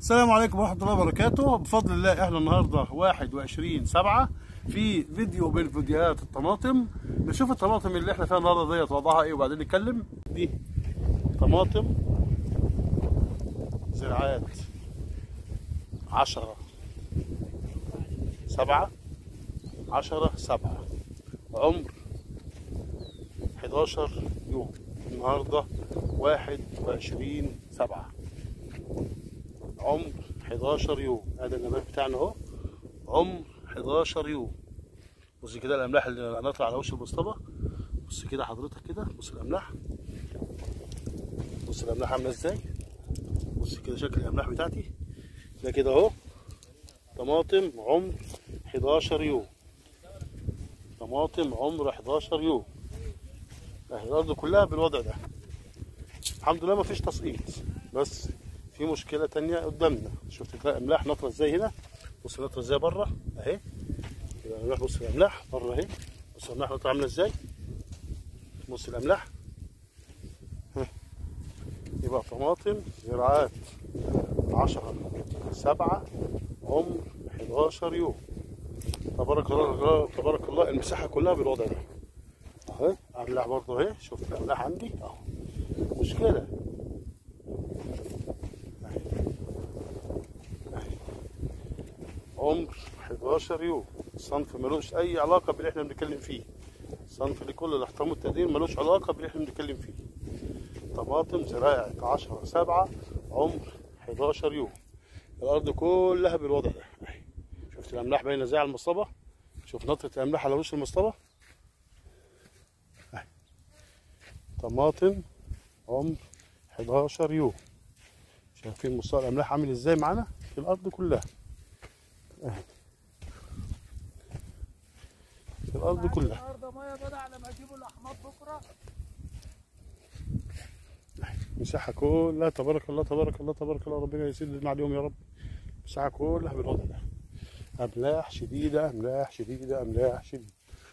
السلام عليكم ورحمة الله وبركاته بفضل الله احنا النهاردة 21 7 في فيديو من فيديوهات الطماطم نشوف الطماطم اللي احنا فيها النهاردة ديت وضعها ايه وبعدين نتكلم دي طماطم زراعات 10 7 10 7 عمر 11 يوم النهاردة 21 7 عمر 11 يوم ادي النبات بتاعنا اهو عمر 11 يوم بص كده الاملاح اللي هنطلع على وش المصطبه بص كده حضرتك كده بص الاملاح بص الاملاح عامله ازاي بص كده شكل الاملاح بتاعتي ده كده اهو طماطم عمر 11 يوم طماطم عمر 11 يوم اهي الارض كلها بالوضع ده الحمد لله مفيش تسقيط بس في مشكلة تانية قدامنا شفت تلاقي املاح نطرة ازاي هنا بص نطرة ازاي بره اهي يبقى الاملاح بص الاملاح بره اهي بص الاملاح نطرة عاملة ازاي بص الاملاح ها. يبقى طماطم زراعات عشرة سبعة عمر 11 يوم تبارك الله تبارك الله المساحة كلها بالوضع ده اهي املاح برضه اهي شوف الاملاح عندي اهو مشكلة عمر 11 يوم الصنف ملوش اي علاقه باللي احنا بنتكلم فيه صنف لكل الاحترام والتقدير ملوش علاقه باللي احنا بنتكلم فيه طماطم زراعه 10 7 عمر 11 يوم الارض كلها بالوضع ده اهي شفت الاملاح باينه ازاي على المصطبه شوف نطره الاملاح على وش المصطبه اهي طماطم عمر 11 يوم شايفين مستوى الاملاح عامل ازاي معانا في الارض كلها اهي في الارض كلها النهارده ميه بدأ على ما اجيبوا الاحماض بكره مساحة كلها تبارك الله تبارك الله تبارك الله ربنا يسد مع اليوم يا رب مساحة كلها بالوضع ده أملاح شديدة أملاح شديدة أملاح شديدة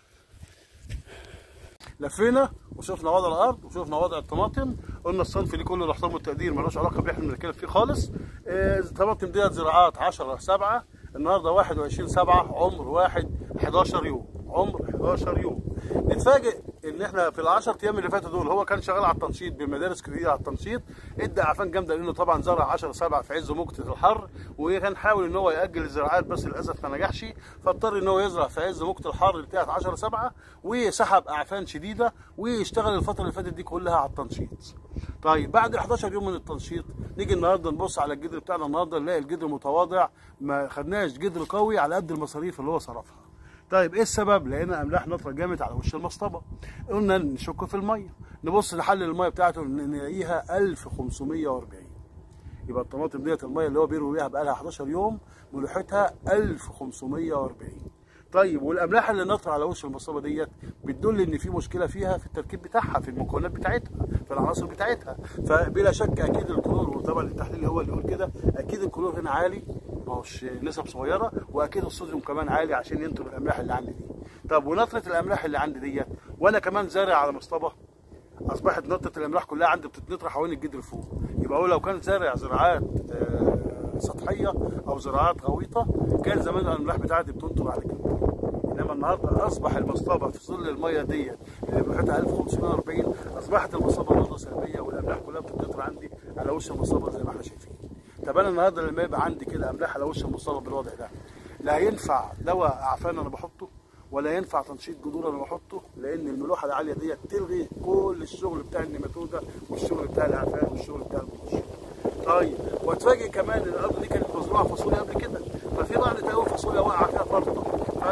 لفينا وشفنا وضع الارض وشفنا وضع الطماطم قلنا الصنف اللي كله الاحترام والتقدير ملوش علاقه باللي احنا بنتكلم فيه خالص آه، الطماطم ديت زراعات 10 7 النهارده 21 7 عمر 1 11 يوم عمر 11 يوم نتفاجئ ان احنا في ال 10 ايام اللي فاتوا دول هو كان شغال على التنشيط بمدارس كتير على التنشيط ادى اعفان جامده لانه طبعا زرع 10 7 في عز موجه الحر وكان حاول ان هو ياجل الزراعات بس للاسف ما نجحش فاضطر ان هو يزرع في عز موجه الحر بتاعت 10 7 وسحب اعفان شديده واشتغل الفتره اللي فاتت دي كلها على التنشيط طيب بعد 11 يوم من التنشيط نيجي النهارده نبص على الجدر بتاعنا النهارده نلاقي الجدر متواضع ما خدناش جدر قوي على قد المصاريف اللي هو صرفها طيب ايه السبب؟ لقينا املاح نطره جامد على وش المصطبه. قلنا نشك في الميه، نبص نحلل الميه بتاعته نلاقيها 1540. يبقى الطماطم ديت الميه اللي هو بيروي بيها بقالها 11 يوم ملوحتها 1540. طيب والاملاح اللي نطر على وش المصطبه ديت بتدل ان في مشكله فيها في التركيب بتاعها في المكونات بتاعتها في العناصر بتاعتها فبلا شك اكيد الكلور وطبعا التحليل هو اللي يقول كده اكيد الكلور هنا عالي ما هوش نسب صغيره واكيد الصوديوم كمان عالي عشان ينتج الاملاح اللي عندي دي طب ونطره الاملاح اللي عندي ديت وانا كمان زارع على مصطبه اصبحت نطره الاملاح كلها عندي بتتنطر حوالين الجدر فوق يبقى هو لو كان زارع زراعات آه، سطحيه او زراعات غويطه كان زمان الاملاح بتاعتي بتنطر على كده انما النهارده اصبح المصطبه في ظل الميه ديت اللي بلوحتها 1540 اصبحت المصطبه نقطه سلبيه والاملاح كلها بتتنطر عندي على وش المصطبه زي ما احنا شايفين طب انا النهارده لما يبقى عندي كده املاح على وش المصطبه بالوضع ده لا ينفع دواء اعفان انا بحطه ولا ينفع تنشيط جذور انا بحطه لان الملوحه العاليه ديت تلغي كل الشغل بتاع النيماتودا والشغل بتاع الاعفان والشغل بتاع المنشط طيب واتفاجئ كمان ان الارض دي كانت مزروعه فاصوليا قبل كده ففي بعض تلاقوا فاصوليا واقعه فيها فرطه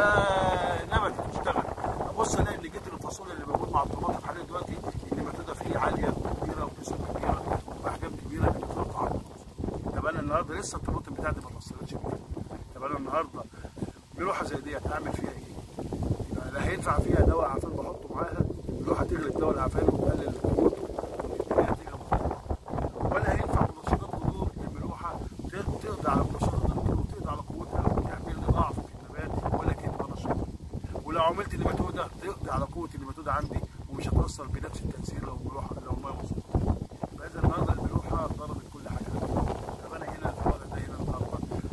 فنبتت تشتغل ابص الاقي ان جدر الفاصوليا اللي موجود مع الطماطم حاليا دلوقتي النباتوده فيه عاليه وكبيره وبنسب كبيره واحجام كبيره بتتوقع على الطماطم. طب انا النهارده لسه الطماطم بتاعتي ما اتوصلتش بيها طب انا النهارده ملوحه زي ديت اعمل فيها ايه؟ يبقى لا هينفع فيها دواء عفان بحطه معاها ملوحه تغلب دواء العفان وتقلل الكموت وتديها نتيجه مختلفه ولا هينفع منشطات جذور الملوحه تقضي على منشطات الجذور وتقضي على قوتها وتعمل لي ضعف في النبات ولا كانها نشاط ولو عملت نيماتودا تقضي على قوه النيماتودا عندي ومش هتاثر بنفس التاثير لو الملوحه لو الميه مظبوطه فاذا النهارده الملوحه ضربت كل حاجه طب انا هنا في الوضع ده هنا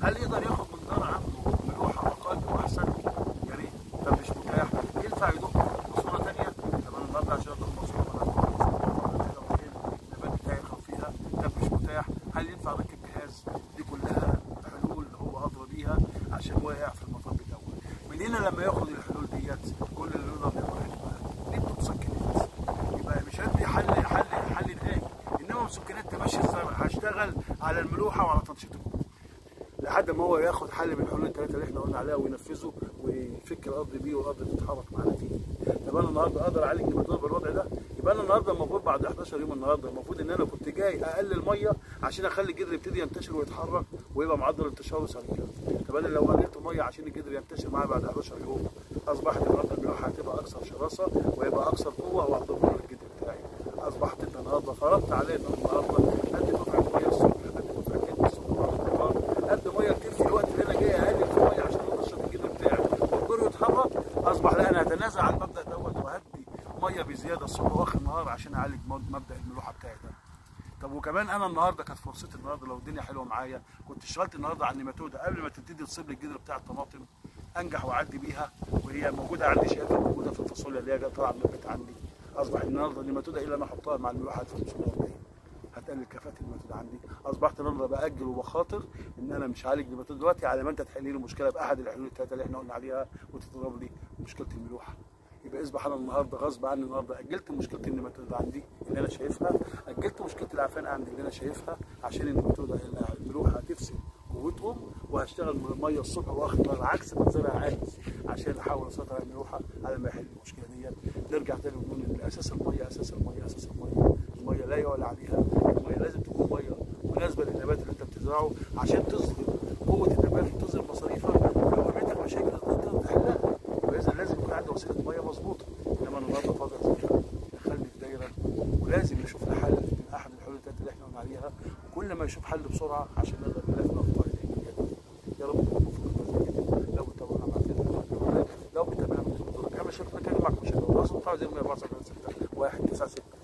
هل يقدر ياخد من دار عنده ملوحه اقل واحسن؟ يا ريت ده مش متاح ينفع يدق ماسوره ثانيه طب انا النهارده عشان ادق ماسوره النبات بتاعي يخاف فيها ده مش متاح هل ينفع اركب جهاز؟ دي كلها حلول هو ادرى بيها عشان واقع في المطب الاول من هنا لما ياخد الحلول ديت كل اللي يقدر يعمله دي مسكنات يبقى مش هدي حل حل حل نهائي انما مسكنات تمشي الزرع هشتغل على الملوحه وعلى تنشيط الجذور لحد ما هو ياخد حل من الحلول الثلاثه اللي احنا قلنا عليها وينفذه ويفك الارض بيه والارض تتحرك معانا فيه طب انا النهارده اقدر اعالج النباتات بالوضع ده يبقى انا النهارده المفروض بعد 11 يوم النهارده المفروض ان انا كنت جاي اقلل ميه عشان اخلي الجذر يبتدي ينتشر ويتحرك ويبقى معدل انتشاره سريع طب انا لو قللت ميه عشان الجذر ينتشر معايا بعد 11 يوم اصبحت النهارده الملوحه هتبقى اكثر شراسه ويبقى اكثر قوه وهتضر الجذر بتاعي اصبحت انت النهارده فرضت علينا النهارده قد دفعه ميه الصبح قد دفعتين الصبح وبعد الظهر قد ميه كتير في الوقت اللي انا جاي اقلل في ميه عشان انشط الجذر بتاعي والجذر يتحرك اصبح لا انا هتنازل عن المبدا دوت وهدي ميه بزياده الصبح واخر النهار عشان اعالج مبدا الملوحه بتاعي ده طب وكمان انا النهارده كانت فرصتي النهارده لو الدنيا حلوه معايا كنت اشتغلت النهارده على النيماتوده قبل ما تبتدي تصيب لي الجذر بتاع الطماطم انجح واعدي بيها وهي موجوده عندي شايفها موجوده في الفاصوليا اللي هي طالعه من البيت عندي اصبح النهارده النيماتوده الا انا احطها مع الملوحه في 540 هتقلل كفاءه النيماتوده عندي اصبحت النهارده باجل وبخاطر ان انا مش عالج النيماتوده دلوقتي على ما انت تحل لي المشكله باحد الحلول الثلاثه اللي احنا قلنا عليها وتضرب لي مشكله الملوحه يبقى اصبح انا النهارده غصب عني النهارده اجلت مشكله النيماتوده عندي اللي انا شايفها اجلت مشكله العفان عندي اللي انا شايفها عشان النيماتوده الملوحه تفسد قوتهم وهشتغل ميه الصبح واخد نهار عكس ما الزرع عايز عشان احاول اسيطر على الملوحه على ما يحل المشكله ديت نرجع تاني ونقول ان اساس الميه اساس الميه اساس الميه الميه لا يعلى عليها الميه لازم تكون ميه مناسبه للنبات اللي انت بتزرعه عشان تظهر قوه النبات وتظهر مصاريفها لو قابلتك مشاكل تقدر تحلها يبقى اذا لازم يكون عندي وسيله ميه مظبوطه انما النهارده فاضل زي دخلني في دايره ولازم نشوف له حل من احد الحلول الثلاثه اللي احنا قلنا عليها وكل ما يشوف حل بسرعه عشان نقدر نلاقي الاخطاء الايجابيه دي يا رب تكون مفيد لو بتابعنا مع كده لو بتابعنا مع كده انا شايف كلمه معكم مش هقدر اصلا 1 9 6 1 9 6